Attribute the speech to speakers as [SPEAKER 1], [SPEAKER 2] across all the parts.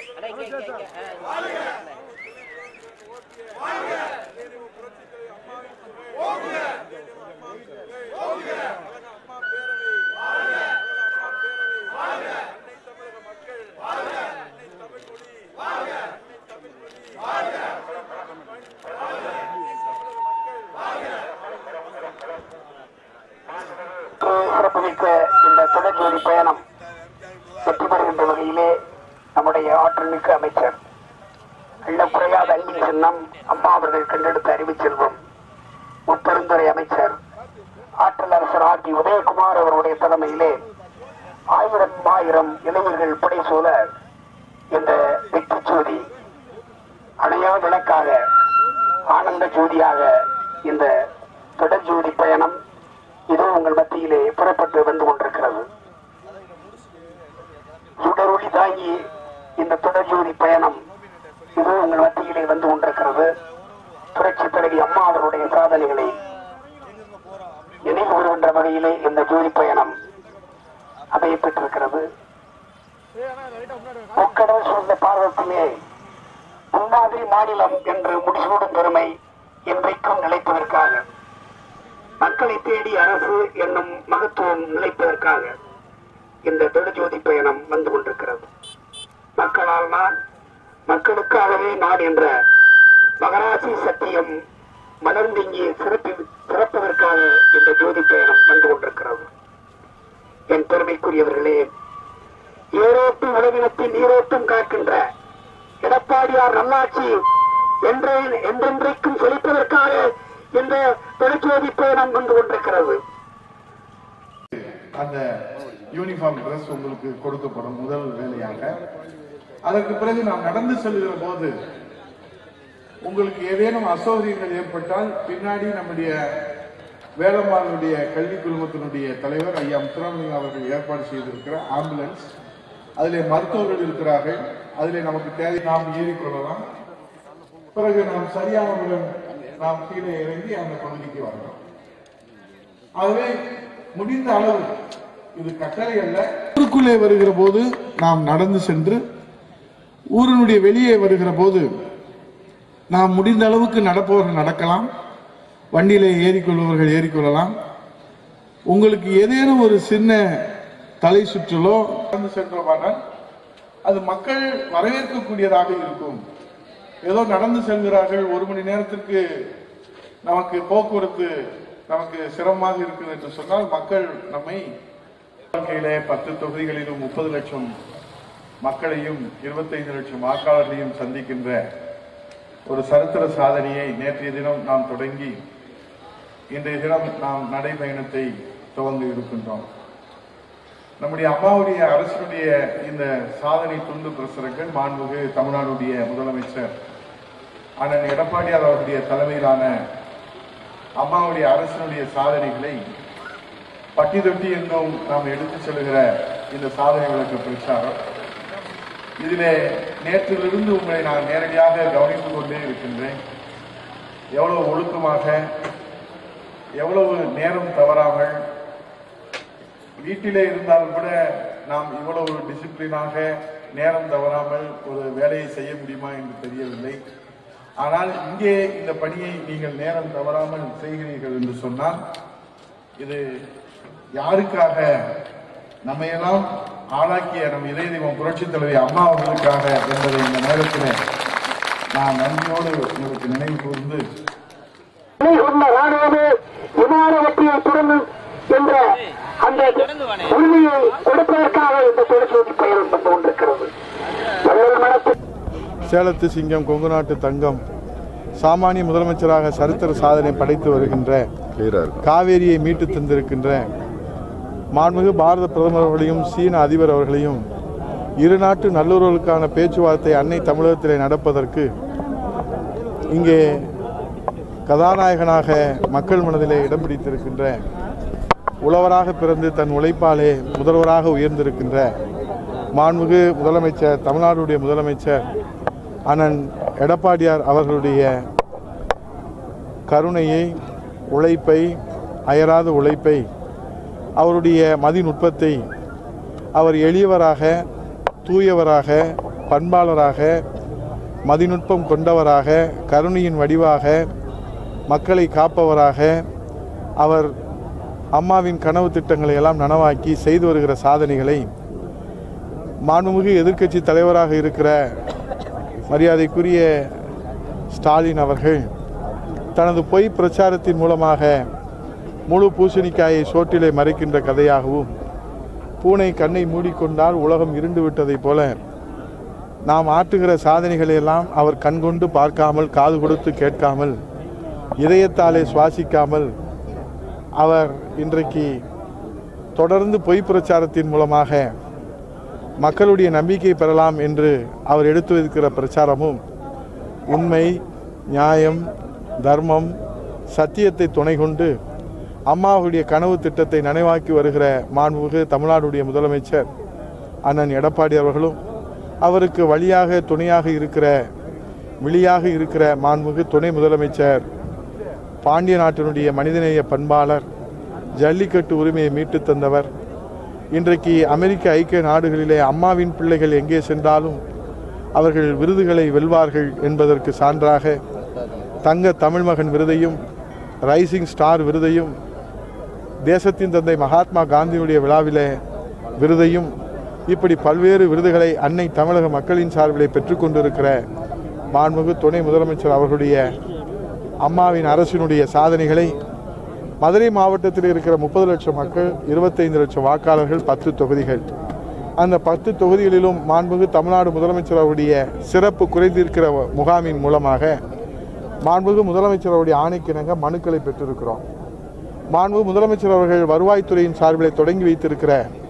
[SPEAKER 1] சிறப்புமிக்க இந்த தொடர்ஜோடி பயணம் வெற்றி பெறுகின்ற வகையிலே நம்முடைய ஆற்றல்மிக்க அமைச்சர் எண்ணக்குறையாத அன்பின் சின்னம் அம்மா அவர்கள் கண்டெடுத்த அறிவுச் செல்வம் முப்பெருந்துறை அமைச்சர் ஆற்றல் அரசர் ஆர் டி உதயகுமார் அவருடைய தலைமையிலே ஆயிரம் ஆயிரம் இளைஞர்கள் புடைசூழ இந்த வெற்றி ஜோதி அணையா விளக்காக ஆனந்த ஜோதியாக இந்த தொடர் ஜோதி பயணம் இதோ உங்கள் மத்தியிலே புறப்பட்டு வந்து கொண்டிருக்கிறது சுடரொளி தாங்கி இந்த தொடர் ஜோதி பயணம் இதோ உங்கள் மத்தியிலே வந்து கொண்டிருக்கிறது புரட்சி தலைவி அம்மா அவருடைய சாதனைகளை நினைவு கூறுகின்ற வகையிலே இந்த ஜோதி பயணம் அமைய பெற்றிருக்கிறது முக்கடல் சூழ்ந்த பார்வத்திலே முன்மாதிரி மாநிலம் என்று முடிசூடும் பெருமை என்றைக்கும் நிலைப்பதற்காக மக்களை தேடி அரசு என்னும் மகத்துவம் நிலைப்பதற்காக இந்த தொடுஜோதி பயணம் வந்து கொண்டிருக்கிறது மக்களால் நான் மக்களுக்காகவே நான் என்ற மகராசி சத்தியம் மலர்ந்திங்கி சிறப்பி சிறப்பதற்காக இந்த ஜோதி பயணம் வந்து கொண்டிருக்கிறது என் பெருமைக்குரியவர்களே ஏரோட்டு உலகினத்தின் நீரோட்டம் காக்கின்ற எடப்பாடியார் நல்லாட்சி என்றே என்றென்றைக்கும் செழிப்பதற்காக இந்த தொழிற்சோதி பயணம் வந்து கொண்டிருக்கிறது
[SPEAKER 2] அந்த யூனிஃபார்ம் ட்ரெஸ் உங்களுக்கு கொடுக்கப்படும் முதல் வேலையாக அதற்கு பிறகு நாம் நடந்து செல்கிற போது உங்களுக்கு ஏதேனும் அசௌகரியங்கள் ஏற்பட்டால் பின்னாடி நம்முடைய வேலம்மாளுடைய கல்வி குழுமத்தினுடைய தலைவர் ஐயா முத்துராமலிங்கம் அவர்கள் ஏற்பாடு செய்திருக்கிற ஆம்புலன்ஸ் அதிலே மருத்துவர்கள் இருக்கிறார்கள் அதிலே நமக்கு தேவை நாம் ஏறிக்கொள்ளலாம் பிறகு நாம் சரியானவுடன் நாம் கீழே இறங்கி அந்த பகுதிக்கு வரலாம் ஆகவே முடிந்த அளவு இது கட்டளை அல்ல ஊருக்குள்ளே வருகிற போது நாம் நடந்து சென்று ஊரினுடைய வெளியே வருகிற போது நாம் முடிந்த அளவுக்கு நடப்பவர்கள் நடக்கலாம் வண்டியிலே ஏறிக்கொள்பவர்கள் ஏறிக்கொள்ளலாம் உங்களுக்கு ஏதேனும் ஒரு சின்ன தலை சுற்றலோ நடந்து சென்றோமானால் அது மக்கள் வரவேற்கக்கூடியதாக இருக்கும் ஏதோ நடந்து செல்கிறார்கள் ஒரு மணி நேரத்திற்கு நமக்கு போக்குவரத்து நமக்கு சிரமமாக இருக்குது என்று சொன்னால் மக்கள் நம்மை வாழ்க்கையிலே பத்து தொகுதிகளிலும் முப்பது லட்சம் மக்களையும் இருபத்தைந்து லட்சம் வாக்காளர்களையும் சந்திக்கின்ற ஒரு சரித்திர சாதனையை நேற்றைய தினம் நாம் தொடங்கி இன்றைய தினம் நாம் நடைபயணத்தை துவங்க இருக்கின்றோம் நம்முடைய அம்மாவுடைய அரசினுடைய இந்த சாதனை துண்டு பிரசுரங்கள் மாண்புகு தமிழ்நாடுடைய முதலமைச்சர் அண்ணன் எடப்பாடியார் அவருடைய தலைமையிலான அம்மாவுடைய அரசினுடைய சாதனைகளை பட்டி தொட்டி என்றும் நாம் எடுத்துச் செல்கிற இந்த சாதனை விளக்க பிரச்சாரம் இதிலே நேற்றிலிருந்து உங்களை நான் நேரடியாக கவனித்துக் கொண்டே இருக்கின்றேன் எவ்வளவு ஒழுக்கமாக எவ்வளவு நேரம் தவறாமல் வீட்டிலே இருந்தாலும் கூட நாம் இவ்வளவு டிசிப்ளினாக நேரம் தவறாமல் ஒரு வேலையை செய்ய முடியுமா என்று தெரியவில்லை ஆனால் இங்கே இந்த பணியை நீங்கள் நேரம் தவறாமல் செய்கிறீர்கள் என்று சொன்னால் இது யாருக்காக நம்மையெல்லாம் ஆளாக்கிய நம் இதய தெய்வம் புரட்சித் தலைவி அம்மா அவர்களுக்காக என்பதை இந்த நேரத்தில் நான் நன்றியோடு உங்களுக்கு நினைவு கூர்ந்து
[SPEAKER 1] துணை கொண்ட ராணுவமே விமான வெற்றியை பெறும் என்ற அந்த உறுதியை கொடுப்பதற்காக இந்த தொழிற்சோதி பயணம் வந்து கொண்டிருக்கிறது வள்ளல் மனத்தில்
[SPEAKER 2] சேலத்து சிங்கம் கொங்கு நாட்டு தங்கம் சாமானிய முதலமைச்சராக சரித்திர சாதனை படைத்து வருகின்ற காவேரியை மீட்டு தந்திருக்கின்ற மாண்புமிகு பாரத பிரதமர் அவர்களையும் சீன அதிபர் அவர்களையும் இரு நாட்டு நல்லுறவுகளுக்கான பேச்சுவார்த்தை அன்னை தமிழகத்திலே நடப்பதற்கு இங்கே கதாநாயகனாக மக்கள் மனதிலே இடம் பிடித்திருக்கின்ற உழவராக பிறந்து தன் உழைப்பாலே முதல்வராக உயர்ந்திருக்கின்ற மாண்புமிகு முதலமைச்சர் தமிழ்நாடுடைய முதலமைச்சர் அண்ணன் எடப்பாடியார் அவர்களுடைய கருணையை உழைப்பை அயராத உழைப்பை அவருடைய மதிநுட்பத்தை அவர் எளியவராக தூயவராக
[SPEAKER 3] பண்பாளராக மதிநுட்பம் கொண்டவராக கருணையின் வடிவாக மக்களை காப்பவராக அவர் அம்மாவின் கனவு திட்டங்களை எல்லாம் நனவாக்கி செய்து வருகிற சாதனைகளை மாண்புமிகு எதிர்க்கட்சி தலைவராக இருக்கிற மரியாதைக்குரிய ஸ்டாலின் அவர்கள் தனது பொய் பிரச்சாரத்தின் மூலமாக முழு பூசணிக்காயை சோற்றிலே மறைக்கின்ற கதையாகவும் பூனை கண்ணை மூடிக்கொண்டால் உலகம் இருண்டு விட்டதைப் போல நாம் ஆற்றுகிற சாதனைகளை எல்லாம் அவர் கண்கொண்டு பார்க்காமல் காது கொடுத்து கேட்காமல் இதயத்தாலே சுவாசிக்காமல் அவர் இன்றைக்கு தொடர்ந்து பொய் பிரச்சாரத்தின் மூலமாக மக்களுடைய நம்பிக்கை பெறலாம் என்று அவர் எடுத்து வைக்கிற பிரச்சாரமும் உண்மை நியாயம் தர்மம் சத்தியத்தை துணை கொண்டு அம்மாவுடைய கனவு திட்டத்தை நனைவாக்கி வருகிற மாண்புமிகு தமிழ்நாடுடைய முதலமைச்சர் அண்ணன் எடப்பாடி அவர்களும் அவருக்கு வழியாக துணையாக இருக்கிற விழியாக இருக்கிற மாண்புமிகு துணை முதலமைச்சர் பாண்டிய நாட்டினுடைய மனிதநேய பண்பாளர் ஜல்லிக்கட்டு உரிமையை மீட்டு தந்தவர் இன்றைக்கு அமெரிக்க ஐக்கிய நாடுகளிலே அம்மாவின் பிள்ளைகள் எங்கே சென்றாலும் அவர்கள் விருதுகளை வெல்வார்கள் என்பதற்கு சான்றாக தங்க தமிழ் மகன் விருதையும் ரைசிங் ஸ்டார் விருதையும் தேசத்தின் தந்தை மகாத்மா காந்தியுடைய விழாவிலே விருதையும் இப்படி பல்வேறு விருதுகளை அன்னை தமிழக மக்களின் சார்பிலே பெற்றுக்கொண்டிருக்கிற மாண்புமிகு துணை முதலமைச்சர் அவர்களுடைய அம்மாவின் அரசினுடைய சாதனைகளை மதுரை மாவட்டத்தில் இருக்கிற முப்பது லட்சம் மக்கள் இருபத்தைந்து லட்சம் வாக்காளர்கள் பத்து தொகுதிகள் அந்த பத்து தொகுதிகளிலும் மாண்புமிகு தமிழ்நாடு முதலமைச்சர் அவருடைய சிறப்பு குறைந்திருக்கிற முகாமின் மூலமாக மாண்புமிகு முதலமைச்சர் அவருடைய ஆணைக்கிணங்க மனுக்களை பெற்றிருக்கிறோம் மாண்புமிகு முதலமைச்சர் அவர்கள் வருவாய்த்துறையின் சார்பிலே தொடங்கி வைத்திருக்கிற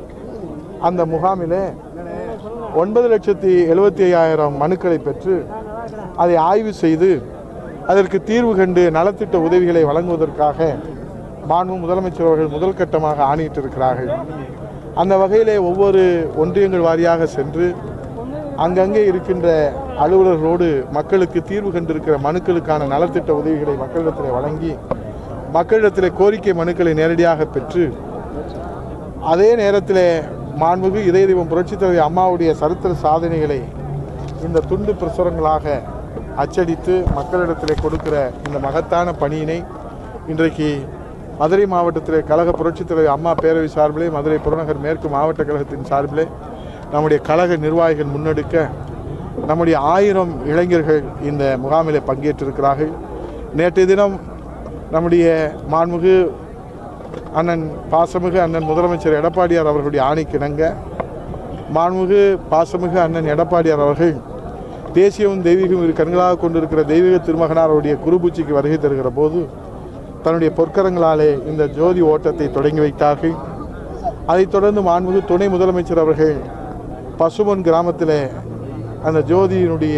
[SPEAKER 3] அந்த முகாமிலே ஒன்பது லட்சத்தி எழுபத்தி ஐயாயிரம் மனுக்களை பெற்று அதை ஆய்வு செய்து அதற்கு தீர்வு கண்டு நலத்திட்ட உதவிகளை வழங்குவதற்காக மாண்பு முதலமைச்சர் அவர்கள் முதல் கட்டமாக ஆணையிட்டிருக்கிறார்கள் அந்த வகையிலே ஒவ்வொரு ஒன்றியங்கள் வாரியாக சென்று அங்கங்கே இருக்கின்ற அலுவலர்களோடு மக்களுக்கு தீர்வு கண்டிருக்கிற மனுக்களுக்கான நலத்திட்ட உதவிகளை மக்களிடத்தில் வழங்கி மக்களிடத்தில் கோரிக்கை மனுக்களை நேரடியாக பெற்று அதே நேரத்தில் மாண்புமிகு இதய தெய்வம் புரட்சித் தலைவர் அம்மாவுடைய சரித்திர சாதனைகளை இந்த துண்டு பிரசுரங்களாக அச்சடித்து மக்களிடத்தில் கொடுக்கிற இந்த மகத்தான பணியினை இன்றைக்கு மதுரை மாவட்டத்திலே கழக புரட்சித் தலைவர் அம்மா பேரவை சார்பிலே மதுரை புறநகர் மேற்கு மாவட்ட கழகத்தின் சார்பிலே நம்முடைய கழக நிர்வாகிகள் முன்னெடுக்க நம்முடைய ஆயிரம் இளைஞர்கள் இந்த முகாமிலே பங்கேற்றிருக்கிறார்கள் நேற்றைய தினம் நம்முடைய மாண்புமிகு அண்ணன் பாசமிகு அண்ணன் முதலமைச்சர் எடப்பாடியார் அவர்களுடைய ஆணைக்கிணங்க மாண்புமிகு பாசமிகு அண்ணன் எடப்பாடியார் அவர்கள் தேசியமும் தெய்வீகம் இரு கண்களாக கொண்டிருக்கிற தெய்வீக திருமகனார் அவருடைய குருபூச்சிக்கு வருகை தருகிற போது தன்னுடைய பொற்கரங்களாலே இந்த ஜோதி ஓட்டத்தை தொடங்கி வைத்தார்கள் அதைத் தொடர்ந்து மாண்புமிகு துணை முதலமைச்சர் அவர்கள் பசுமன் கிராமத்தில் அந்த ஜோதியினுடைய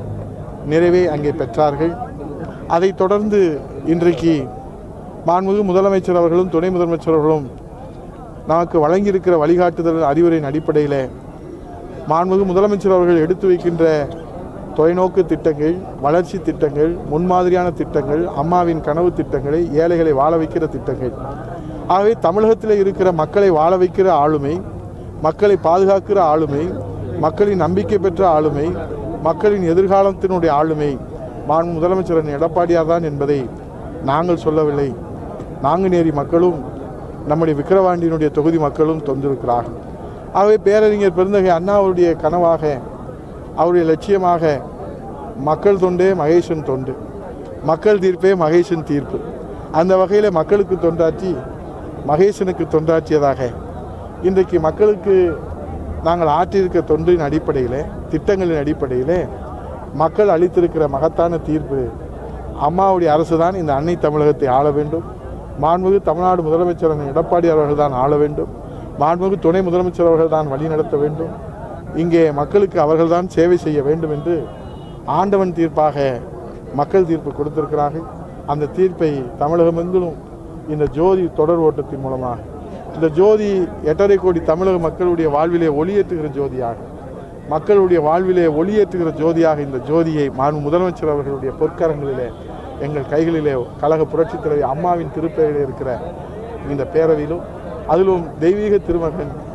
[SPEAKER 3] நிறைவை அங்கே பெற்றார்கள் அதைத் தொடர்ந்து இன்றைக்கு மாண்புமிகு முதலமைச்சர் அவர்களும் துணை முதலமைச்சர் அவர்களும் நமக்கு வழங்கியிருக்கிற வழிகாட்டுதல் அறிவுரையின் அடிப்படையில் மாண்புமிகு முதலமைச்சர் அவர்கள் எடுத்து வைக்கின்ற தொலைநோக்கு திட்டங்கள் வளர்ச்சி திட்டங்கள் முன்மாதிரியான திட்டங்கள் அம்மாவின் கனவு திட்டங்களை ஏழைகளை வாழ வைக்கிற திட்டங்கள் ஆகவே தமிழகத்தில் இருக்கிற மக்களை வாழ வைக்கிற ஆளுமை மக்களை பாதுகாக்கிற ஆளுமை மக்களின் நம்பிக்கை பெற்ற ஆளுமை மக்களின் எதிர்காலத்தினுடைய ஆளுமை மாண்பு முதலமைச்சர் எடப்பாடியார் தான் என்பதை நாங்கள் சொல்லவில்லை நாங்குநேரி மக்களும் நம்முடைய விக்கிரவாண்டியினுடைய தொகுதி மக்களும் தொந்திருக்கிறார்கள் ஆகவே பேரறிஞர் பெருந்தகை அண்ணா அவருடைய கனவாக அவருடைய லட்சியமாக மக்கள் தொண்டே மகேசன் தொண்டு மக்கள் தீர்ப்பே மகேசன் தீர்ப்பு அந்த வகையில் மக்களுக்கு தொண்டாற்றி மகேசனுக்கு தொண்டாற்றியதாக இன்றைக்கு மக்களுக்கு நாங்கள் ஆற்றியிருக்க தொண்டின் அடிப்படையில் திட்டங்களின் அடிப்படையில் மக்கள் அளித்திருக்கிற மகத்தான தீர்ப்பு அம்மாவுடைய அரசு தான் இந்த அன்னை தமிழகத்தை ஆள வேண்டும் மாண்புமிகு தமிழ்நாடு முதலமைச்சர் அண்ணன் எடப்பாடி அவர்கள் தான் ஆள வேண்டும் மாண்புமிகு துணை முதலமைச்சர் அவர்கள் தான் வழி நடத்த வேண்டும் இங்கே மக்களுக்கு அவர்கள்தான் சேவை செய்ய வேண்டும் என்று ஆண்டவன் தீர்ப்பாக மக்கள் தீர்ப்பு கொடுத்திருக்கிறார்கள் அந்த தீர்ப்பை தமிழகமெங்கிலும் இந்த ஜோதி தொடர் ஓட்டத்தின் மூலமாக இந்த ஜோதி எட்டரை கோடி தமிழக மக்களுடைய வாழ்விலே ஒளியேற்றுகிற ஜோதியாக மக்களுடைய வாழ்விலே ஒளியேற்றுகிற ஜோதியாக இந்த ஜோதியை மாண்பு முதலமைச்சர் அவர்களுடைய பொற்கரங்களிலே எங்கள் கைகளிலே கழக புரட்சித் தலைவர் அம்மாவின் திருப்பெயரிலே இருக்கிற இந்த பேரவையிலும் அதிலும் தெய்வீக திருமகன்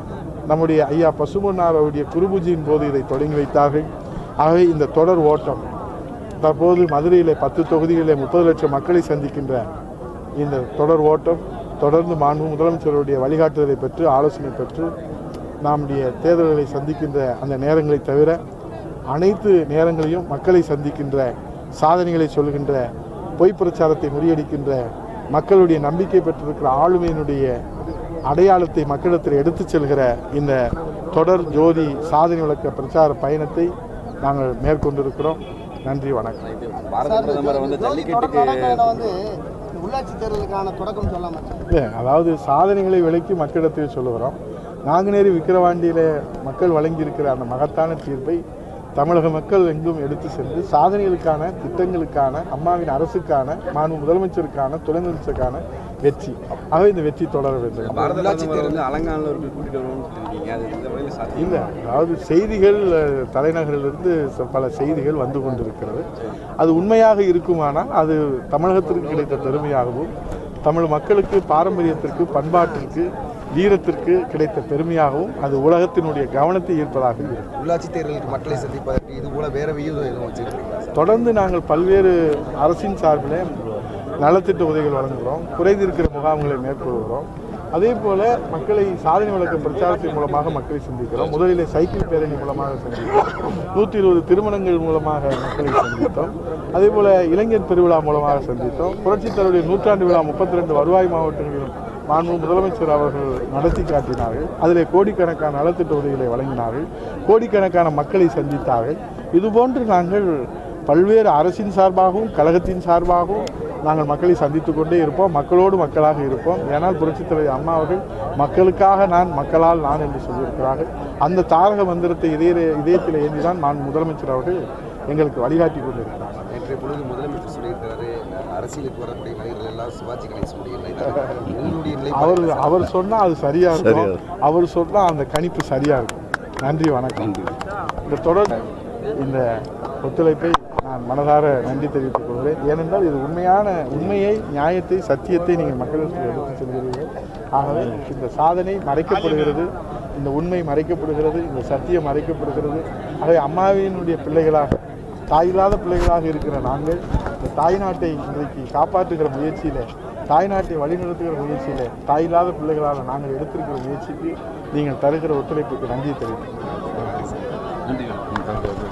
[SPEAKER 3] நம்முடைய ஐயா பசுமன்னார் அவருடைய குருபூஜையின் போது இதை தொடங்கி வைத்தார்கள் ஆகவே இந்த தொடர் ஓட்டம் தற்போது மதுரையிலே பத்து தொகுதிகளிலே முப்பது லட்சம் மக்களை சந்திக்கின்ற இந்த தொடர் ஓட்டம் தொடர்ந்து மாண்பு முதலமைச்சருடைய வழிகாட்டுதலை பெற்று ஆலோசனை பெற்று நம்முடைய தேர்தல்களை சந்திக்கின்ற அந்த நேரங்களை தவிர அனைத்து நேரங்களையும் மக்களை சந்திக்கின்ற சாதனைகளை சொல்கின்ற பொய் பிரச்சாரத்தை முறியடிக்கின்ற மக்களுடைய நம்பிக்கை பெற்றிருக்கிற ஆளுமையினுடைய அடையாளத்தை மக்களிடத்தில் எடுத்துச் செல்கிற இந்த தொடர் ஜோதி சாதனை விளக்க பிரச்சார பயணத்தை நாங்கள் மேற்கொண்டிருக்கிறோம் நன்றி வணக்கம்
[SPEAKER 4] பாரத பிரதமர் வந்து
[SPEAKER 5] ஜோதி
[SPEAKER 4] ஜல்லிக்கட்டுக்கு
[SPEAKER 5] தொடக்க வந்து இந்த உள்ளாட்சி தேர்தலுக்கான தொடக்கம் சொல்லாம
[SPEAKER 3] இல்லை அதாவது சாதனைகளை விளக்கி மக்களிடத்தில் சொல்லுகிறோம் நாங்குநேரி விக்கிரவாண்டியிலே மக்கள் வழங்கியிருக்கிற அந்த மகத்தான தீர்ப்பை தமிழக மக்கள் எங்கும் எடுத்து சென்று சாதனைகளுக்கான திட்டங்களுக்கான அம்மாவின் அரசுக்கான மாண்பு முதலமைச்சருக்கான துணை முதலமைச்சருக்கான வெற்றி ஆகவே இந்த வெற்றி தொடர வேண்டும்
[SPEAKER 4] பாரத பிரதமர் வந்து அலங்கானில் ஒரு கூட்டிட்டு வரணும்னு சொல்லியிருக்கீங்க அது இந்த வகையில் சாத்தியம்
[SPEAKER 3] இல்லை அதாவது செய்திகள் அஹ், தலைநகரிலிருந்து ச- பல செய்திகள் வந்து கொண்டிருக்கிறது அது உண்மையாக இருக்குமானால் அது தமிழகத்திற்கு கிடைத்த பெருமையாகவும் தமிழ் மக்களுக்கு பாரம்பரியத்திற்கு பண்பாட்டிற்கு வீரத்திற்கு கிடைத்த பெருமையாகவும் அது உலகத்தினுடைய கவனத்தை ஈர்ப்பதாக இருக்கும்
[SPEAKER 6] உள்ளாட்சி தேர்தலுக்கு மக்களை சந்திப்பதற்கு இது போல வேற வியூகம் எதுவும் வச்சிருக்கீங்களா சார்
[SPEAKER 3] தொடர்ந்து நாங்கள் பல்வேறு அரசின் சார்பில் நலத்திட்ட உதவிகள் வழங்குகிறோம் குறைந்திருக்கிற முகாம்களை மேற்கொள்கிறோம் அதே போல மக்களை சாதனை விளக்க பிரச்சாரத்தின் மூலமாக மக்களை சந்திக்கிறோம் முதலிலே சைக்கிள் பேரணி மூலமாக சந்தித்தோம் நூற்றி இருபது திருமணங்கள் மூலமாக மக்களை சந்தித்தோம் அதே போல இளைஞர் பெருவிழா மூலமாக சந்தித்தோம் புரட்சித் தலைவருடைய நூற்றாண்டு விழா முப்பத்தி ரெண்டு வருவாய் மாவட்டங்களிலும் மாண்பு முதலமைச்சர் அவர்கள் நடத்தி காட்டினார்கள் அதிலே கோடிக்கணக்கான நலத்திட்ட உதவிகளை வழங்கினார்கள் கோடிக்கணக்கான மக்களை சந்தித்தார்கள் இதுபோன்று நாங்கள் பல்வேறு அரசின் சார்பாகவும் கழகத்தின் சார்பாகவும் நாங்கள் மக்களை சந்தித்து கொண்டே இருப்போம் மக்களோடு மக்களாக இருப்போம் ஏனால் புரட்சித் தலைவர் அம்மா அவர்கள் மக்களுக்காக நான் மக்களால் நான் என்று சொல்லியிருக்கிறார்கள் அந்த தாரக மந்திரத்தை இதய இதயத்தில் ஏந்திதான் நான் முதலமைச்சர் அவர்கள் எங்களுக்கு வழிகாட்டி கொண்டிருக்கிறார்
[SPEAKER 6] நேற்றைய பொழுது முதலமைச்சர் சொல்லியிருக்கிறாரு அரசியலுக்கு வரக்கூடிய நடிகர்கள் எல்லாம் சிவாஜி கணேசனுடைய நிலைப்பாடு. உங்களுடைய
[SPEAKER 3] அவர்
[SPEAKER 6] நிலைப்பாடு
[SPEAKER 3] அவர் சொன்னா அது சரியா இருக்கும் அவர் சொன்னா அந்த கணிப்பு சரியா இருக்கும் நன்றி வணக்கம் இந்த தொடர் இந்த ஒத்துழைப்பை நான் மனதார நன்றி தெரிவித்துக் கொள்கிறேன் ஏனென்றால் இது உண்மையான உண்மையை நியாயத்தை சத்தியத்தை நீங்கள் மக்களிடத்தில் எடுத்து செல்கிறீர்கள் ஆகவே இந்த சாதனை மறைக்கப்படுகிறது இந்த உண்மை மறைக்கப்படுகிறது இந்த சத்தியம் மறைக்கப்படுகிறது ஆகவே அம்மாவினுடைய பிள்ளைகளாக தாயில்லாத பிள்ளைகளாக இருக்கிற நாங்கள் இந்த தாய்நாட்டை இன்றைக்கு காப்பாற்றுகிற முயற்சியில் தாய்நாட்டை வழிநடத்துகிற முயற்சியில் தாயில்லாத பிள்ளைகளாக நாங்கள் எடுத்திருக்கிற முயற்சிக்கு நீங்கள் தருகிற ஒத்துழைப்புக்கு நன்றி தெரிவித்துக்கிறேன்
[SPEAKER 4] நன்றி